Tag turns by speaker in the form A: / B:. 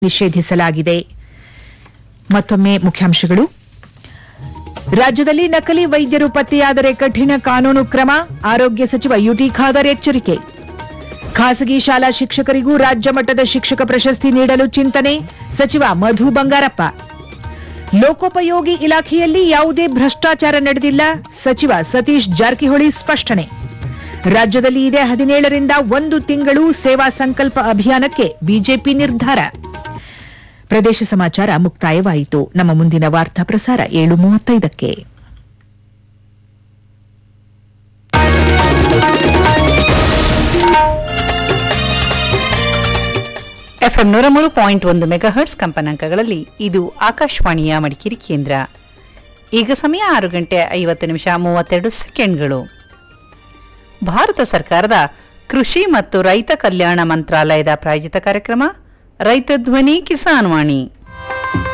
A: ನಿಷೇಧಿಸಲಾಗಿದೆ ಮತ್ತೊಮ್ಮೆ ಮುಖ್ಯಾಂಶಗಳು ರಾಜ್ಯದಲ್ಲಿ ನಕಲಿ ವೈದ್ಯರು ಪತ್ತೆಯಾದರೆ ಕಠಿಣ ಕಾನೂನು ಕ್ರಮ ಆರೋಗ್ಯ ಸಚಿವ ಯುಟಿ ಖಾದರ್ ಎಚ್ಚರಿಕೆ ಖಾಸಗಿ ಶಾಲಾ ಶಿಕ್ಷಕರಿಗೂ ರಾಜ್ಯ ಮಟ್ಟದ ಶಿಕ್ಷಕ ಪ್ರಶಸ್ತಿ ನೀಡಲು ಚಿಂತನೆ ಸಚಿವ ಮಧು ಬಂಗಾರಪ್ಪ ಲೋಕೋಪಯೋಗಿ ಇಲಾಖೆಯಲ್ಲಿ ಯಾವುದೇ ಭ್ರಷ್ಟಾಚಾರ ನಡೆದಿಲ್ಲ ಸಚಿವ ಸತೀಶ್ ಜಾರಕಿಹೊಳಿ ಸ್ಪಷ್ಟನೆ ರಾಜ್ಯದಲ್ಲಿ ಇದೇ ಹದಿನೇಳರಿಂದ ಒಂದು ತಿಂಗಳು ಸೇವಾ ಸಂಕಲ್ಪ ಅಭಿಯಾನಕ್ಕೆ ಬಿಜೆಪಿ ನಿರ್ಧಾರ ಪ್ರದೇಶ ಸಮಾಚಾರ ಮುಕ್ತಾಯವಾಯಿತು ನಮ್ಮ ಮುಂದಿನ ವಾರ್ತಾ ಪ್ರಸಾರ ಏಳು ಮೂವತ್ತೈದಕ್ಕೆ
B: ಎಫ್ಎಂ ನೂರ ಮೂರು ಪಾಯಿಂಟ್ ಒಂದು ಮೆಗಾಹರ್ಟ್ಸ್ ಕಂಪನಾಂಕಗಳಲ್ಲಿ ಇದು ಆಕಾಶವಾಣಿಯ ಮಡಿಕೇರಿ ಕೇಂದ್ರ ಈಗ ಸಮಯ ಆರು ಗಂಟೆ ಐವತ್ತು ನಿಮಿಷ ಮೂವತ್ತೆರಡು ಸೆಕೆಂಡ್ಗಳು ಭಾರತ ಸರ್ಕಾರದ ಕೃಷಿ ಮತ್ತು ರೈತ ಕಲ್ಯಾಣ ಮಂತ್ರಾಲಯದ ಪ್ರಾಯೋಜಿತ ಕಾರ್ಯಕ್ರಮ ರೈತ ಧ್ವನಿ ಕಿಸಾನ್ ವಾಣಿ